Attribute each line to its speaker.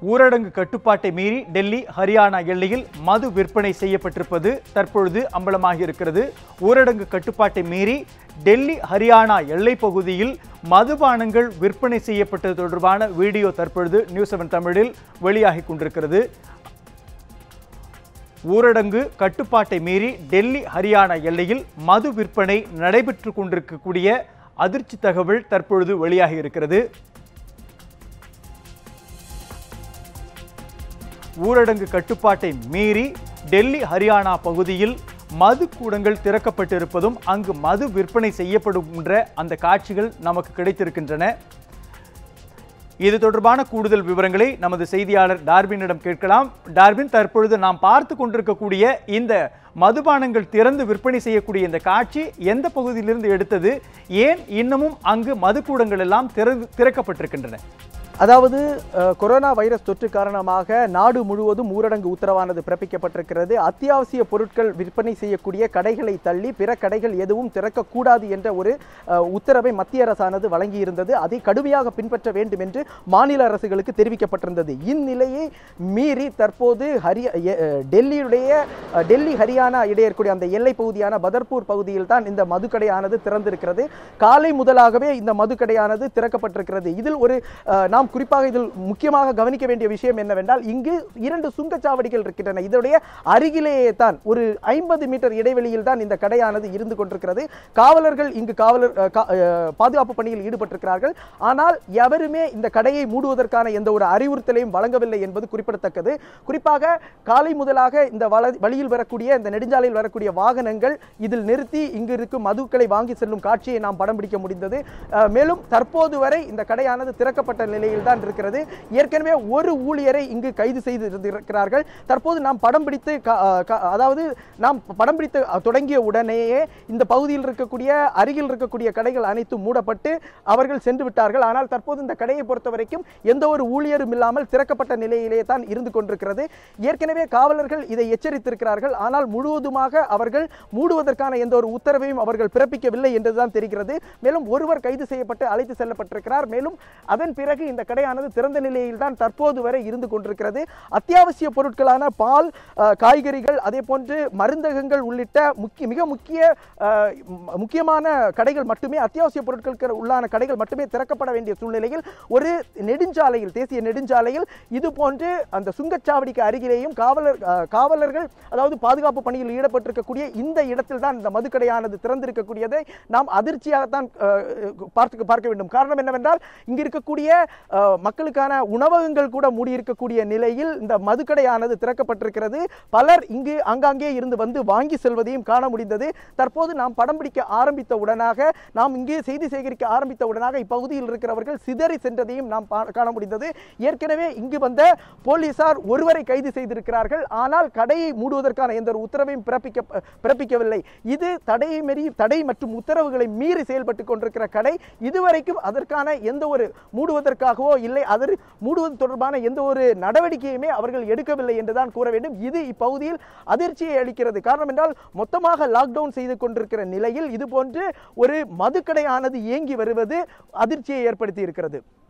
Speaker 1: ஊரடங்கு கட்டுப்பாட்டை மீறி டெல்லி ஹரியானா எல்லையில் மது விற்பனை செய்யப்பட்டிருப்பது தற்பொழுது அம்பலமாகி இருக்கிறது ஊரடங்கு கட்டுப்பாட்டை மீறி டெல்லி ஹரியானா எல்லைப் பகுதியில் மதுபானங்கள் விற்பனை செய்யப்பட்டது தொடர்பான வீடியோ தற்பொழுது நியூஸ் செவன் தமிழில் வெளியாகி கொண்டிருக்கிறது ஊரடங்கு கட்டுப்பாட்டை மீறி டெல்லி ஹரியானா எல்லையில் மது விற்பனை நடைபெற்று கொண்டிருக்கக்கூடிய அதிர்ச்சி தகவல் தற்பொழுது வெளியாகி இருக்கிறது ஊரடங்கு கட்டுப்பாட்டை மீறி டெல்லி ஹரியானா பகுதியில் மது கூடங்கள் திறக்கப்பட்டிருப்பதும் அங்கு மது விற்பனை செய்யப்படுகின்ற அந்த காட்சிகள் நமக்கு கிடைத்திருக்கின்றன இது தொடர்பான கூடுதல் விவரங்களை நமது செய்தியாளர் டார்பினிடம் கேட்கலாம் டார்பின் தற்பொழுது நாம் பார்த்து கொண்டிருக்கக்கூடிய இந்த மதுபானங்கள் திறந்து விற்பனை செய்யக்கூடிய இந்த காட்சி எந்த பகுதியிலிருந்து எடுத்தது ஏன் இன்னமும் அங்கு மதுக்கூடங்கள் எல்லாம் திறந்து திறக்கப்பட்டிருக்கின்றன
Speaker 2: அதாவது அஹ், கொரோனா வைரஸ் தொற்று காரணமாக நாடு முழுவதும் ஊரடங்கு உத்தரவானது பிறப்பிக்கப்பட்டிருக்கிறது அத்தியாவசிய பொருட்கள் விற்பனை செய்யக்கூடிய கடைகளை தள்ளி பிற கடைகள் எதுவும் திறக்கக்கூடாது என்ற ஒரு அஹ், உத்தரவை மத்திய அரசானது வழங்கியிருந்தது அதை கடுமையாக பின்பற்ற வேண்டும் என்று மாநில அரசுகளுக்கு தெரிவிக்கப்பட்டிருந்தது இந்நிலையை மீறி தற்போது ஹரி எ- அஹ், டெல்லியுடைய அஹ், டெல்லி ஹரியானா இடையே இருக்கக்கூடிய அந்த எல்லை பகுதியான பதர்பூர் பகுதியில் தான் இந்த மதுக்கடையானது திறந்திருக்கிறது காலை முதலாகவே இந்த மதுக்கடையானது திறக்கப்பட்டிருக்கிறது இதில் ஒரு அஹ், நாம் குறிப்பாக இதில் முக்கியமாக கவனிக்க வேண்டிய விஷயம் என்னவென்றால் இங்கு இரண்டு சுங்கச்சாவடிகள் இருக்கின்றன இதனுடைய அருகிலேயே தான் ஒரு ஐம்பது மீட்டர் இடைவெளியில் தான் இந்த கடையானது இருந்து கொண்டிருக்கிறது காவலர்கள் இங்கு காவலர் அஹ், கா- அஹ், பாதுகாப்பு பணியில் ஈடுபட்டிருக்கிறார்கள் ஆனால் எவருமே இந்த கடையை மூடுவதற்கான எந்த ஒரு அறிவுறுத்தலையும் வழங்கவில்லை என்பது குறிப்பிடத்தக்கது குறிப்பாக காலை முதலாக இந்த வள- வழியில் வரக்கூடிய இந்த நெடுஞ்சாலையில் வரக்கூடிய வாகனங்கள் இதில் நிறுத்தி இங்கு இருக்கும் மதுக்களை வாங்கி செல்லும் காட்சியை நாம் படம் பிடிக்க முடிந்தது அஹ், மேலும் தற்போது வரை இந்த கடையானது திறக்கப்பட்ட நிலையில் தான் இருக்கிறது ஏற்கனவே ஒரு ஊழியரை இங்கு கைது செய்து இருக்கிறார்கள் தற்போது நாம் படம் பிடித்து க- அஹ், க- அதாவது நாம் படம் பிடித்து தொடங்கிய உடனேயே இந்த பகுதியில் இருக்கக்கூடிய அருகில் இருக்கக்கூடிய கடைகள் அனைத்தும் மூடப்பட்டு அவர்கள் சென்று விட்டார்கள் ஆனால் தற்போது இந்த கடையை பொறுத்த வரைக்கும் எந்த ஒரு ஊழியரும் இல்லாமல் திறக்கப்பட்ட நிலையிலே தான் இருந்து கொண்டிருக்கிறது ஏற்கனவே காவலர்கள் இதை எச்சரித்திருக்கிறார்கள் ஆனால் முழுவதுமாக அவர்கள் மூடுவதற்கான எந்த ஒரு உத்தரவையும் அவர்கள் பிறப்பிக்கவில்லை என்றுதான் தெரிகிறது மேலும் ஒருவர் கைது செய்யப்பட்டு அழைத்து செல்லப்பட்டிருக்கிறார் மேலும் அதன் பிறகு இந்த கடையானது திறந்த நிலையில் தான் தற்போது வரை இருந்து கொண்டிருக்கிறது அத்தியாவசிய பொருட்களான பால் அஹ், காய்கறிகள் அதே போன்று மருந்தகங்கள் உள்ளிட்ட முக்கிய மிக முக்கிய அஹ், ம- முக்கியமான கடைகள் மட்டுமே அத்தியாவசிய பொருட்களுக்கு உள்ளான கடைகள் மட்டுமே திறக்கப்பட வேண்டிய சூழ்நிலையில் ஒரு நெடுஞ்சாலையில் தேசிய நெடுஞ்சாலையில் இது போன்று அந்த சுங்கச்சாவடிக்கு அருகிலேயும் காவலர் அஹ், காவலர்கள் அதாவது பாதுகாப்பு பணியில் ஈடுபட்டிருக்கக்கூடிய இந்த இடத்தில் தான் இந்த மதுக்கடையானது திறந்திருக்கக்கூடியதை நாம் அதிர்ச்சியாகத்தான் அஹ், பார்த்து பார்க்க வேண்டும் காரணம் என்னவென்றால் இங்கு இருக்கக்கூடிய அஹ், மக்களுக்கான உணவகங்கள் கூட மூடியிருக்கக்கூடிய நிலையில் இந்த மதுக்கடையானது திறக்கப்பட்டிருக்கிறது பலர் இங்கு ஆங்காங்கே இருந்து வந்து வாங்கி செல்வதையும் காண முடிந்தது தற்போது நாம் படம் பிடிக்க ஆரம்பித்த உடனாக நாம் இங்கே செய்தி சேகரிக்க ஆரம்பித்த உடனாக இப்பகுதியில் இருக்கிறவர்கள் சிதறி சென்றதையும் நாம் பா- காண முடிந்தது ஏற்கனவே இங்கு வந்த போலீசார் ஒருவரை கைது செய்திருக்கிறார்கள் ஆனால் கடையை மூடுவதற்கான எந்த ஒரு உத்தரவையும் பிறப்பிக்க பிறப்பிக்கவில்லை இது தடையை மீறி தடை மற்றும் உத்தரவுகளை மீறி செயல்பட்டு கொண்டிருக்கிற கடை இதுவரைக்கும் அதற்கான எந்த ஒரு மூடுவதற்காகவோ இல்லை அதர் மூடுவது தொடர்பான எந்த ஒரு நடவடிக்கையுமே அவர்கள் எடுக்கவில்லை என்றுதான் கூற வேண்டும் இது இப்பகுதியில் அதிர்ச்சியை அளிக்கிறது காரணம் என்றால் மொத்தமாக லாக்டவுன் செய்து கொண்டிருக்கிற நிலையில் இது போன்று ஒரு மதுக்கடையானது இயங்கி வருவது அதிர்ச்சியை ஏற்படுத்தி இருக்கிறது